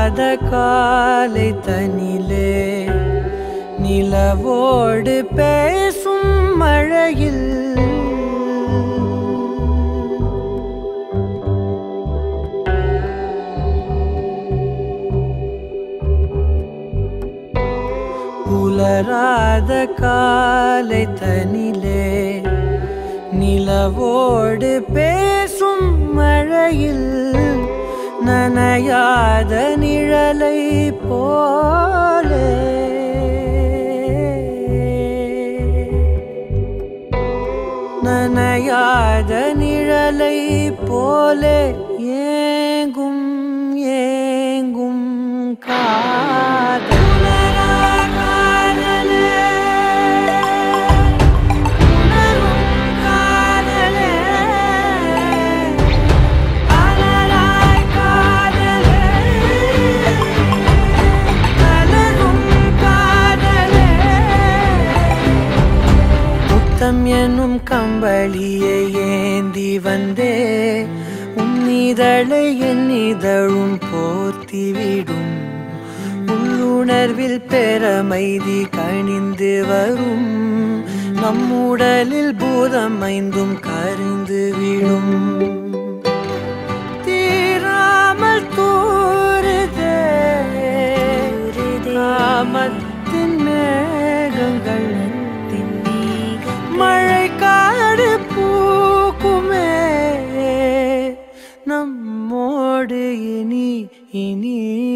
புலராத காலை தனிலே நிலவோடு பேசும் மழையில் புலராத காலை தனிலே நிலவோடு பேசும் மழையில் நனையாத நிழலை போலே நனையாத நிழலை போலே ஏங்கும் ஏங்கும் காதல் உணரும் காதலே அலராய் காதலே அலரும் காதலே முத்தம் என்னும் கம்பளியை ஏந்தி வந்தே உன்னிதழை என் இதழும் போர்த்திவிடும் உள்ளுணர்வில் பெறமைதி கணிந்து வரும் நம்முடலில் பூதம் ஐந்தும் கரிந்து விடும் தீராமல் தூருதே காமத்தின் மேகங்கள் மழை காடு பூக்குமே நம்மோடு இனி இனி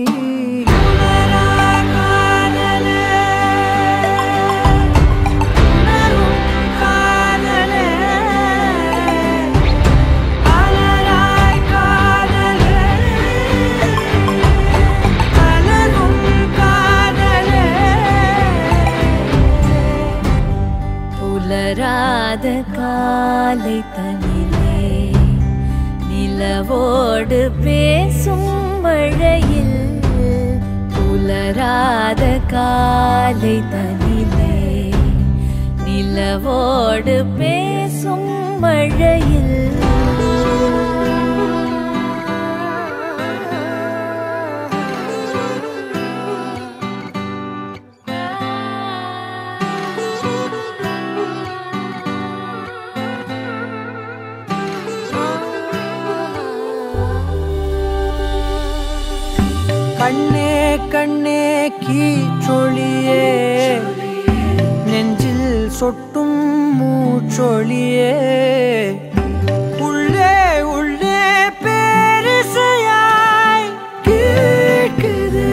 புலராத காலை தனிலே நிலவோடு பேசும் மழையில் புலராத காலை தனிலே நிலவோடு பேசும் மழையில் கண்ணே கண்ணே கீச்சொழியே நெஞ்சில் சொட்டும் மூச்சொழியே உள்ளே உள்ளே பேரிசையாய் கேட்குது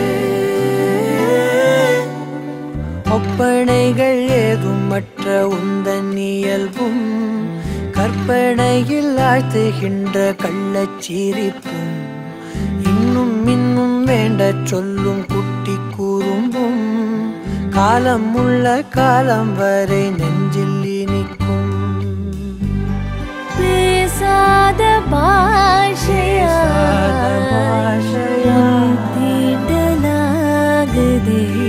ஒப்பனைகள் ஏதும் மற்ற உந்தன் இயல்பும் கற்பனையில் ஆழ்த்துகின்ற கள்ளச்சிரிப்பும் இன்னும் இன்னும் வேண்டச் சொல்லும் குட்டி கூறும்பும் காலம் உள்ள காலம் வரை நெஞ்சில் இனிக்கும் பேசாத பாஷையா பேசாத பாஷையா. தீண்டலாகுதே